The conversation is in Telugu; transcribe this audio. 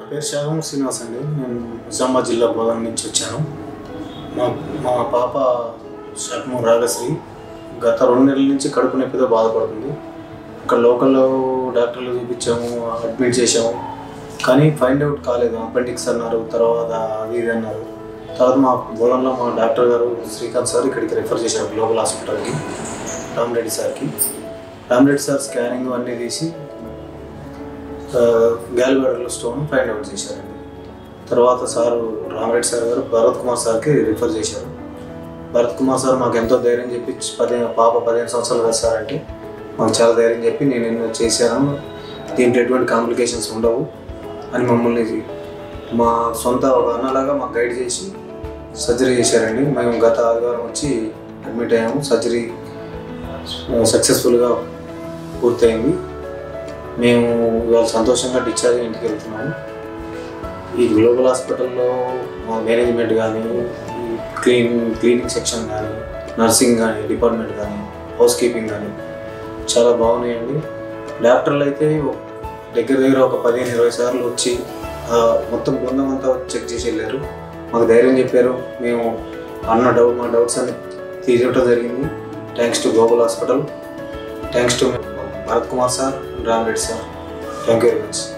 నా పేరు శాగం శ్రీనివాస్ అండి నేను నిజామాబాద్ జిల్లా బోధన నుంచి వచ్చాను మా మా పాప శాఖము రాగశ్రీ గత రెండు నెలల నుంచి కడుపు నొప్పితో బాధపడుతుంది అక్కడ లోకల్లో డాక్టర్లు చూపించాము అడ్మిట్ చేసాము కానీ ఫైండ్ అవుట్ కాలేదు అపెండిక్స్ అన్నారు తర్వాత అది ఇది అన్నారు తర్వాత మా బోధనలో మా డాక్టర్ గారు శ్రీకాంత్ సార్ ఇక్కడికి రిఫర్ చేశారు గ్లోబల్ హాస్పిటల్కి రామరెడ్డి సార్కి రామరెడ్డి సార్ స్కానింగ్ అన్నీ తీసి గ్యాల్బెడర్లో స్టోన్ ఫైండ్ అవుట్ చేశారండి తర్వాత సారు రామరెడ్డి సార్ గారు భరత్ కుమార్ సార్కి రిఫర్ చేశారు భరత్ కుమార్ సార్ మాకు ఎంతో ధైర్యం చెప్పి పదిహేను పాప పదిహేను సంవత్సరాలు కదా సార్ అంటే మాకు చాలా ధైర్యం చెప్పి నేను ఎన్నో చేశాను దీంట్లో ఎటువంటి కాంప్లికేషన్స్ ఉండవు అని మమ్మల్ని మా సొంత ఒక అన్నలాగా మాకు గైడ్ చేసి సర్జరీ చేశారండి మేము గత ఆదివారం వచ్చి అడ్మిట్ అయ్యాము సర్జరీ సక్సెస్ఫుల్గా పూర్తయింది మేము ఇవాళ సంతోషంగా డిశ్చార్జ్ అయ్యి ఇంటికి వెళ్తున్నాము ఈ గ్లోబల్ హాస్పిటల్లో మా మేనేజ్మెంట్ కానీ ఈ క్లీన్ క్లీనింగ్ సెక్షన్ కానీ నర్సింగ్ కానీ డిపార్ట్మెంట్ కానీ హౌస్ కీపింగ్ కానీ చాలా బాగున్నాయండి డాక్టర్లు అయితే దగ్గర దగ్గర ఒక పదిహేను ఇరవై సార్లు వచ్చి ఆ మొత్తం బృందం అంతా చెక్ చేసి వెళ్ళారు మాకు ధైర్యం చెప్పారు మేము అన్న డౌట్ మా డౌట్స్ అన్ని తీర్చడం జరిగింది thanks to global hospital thanks to Bharat Kumar sir Ramareddy sir thank you very much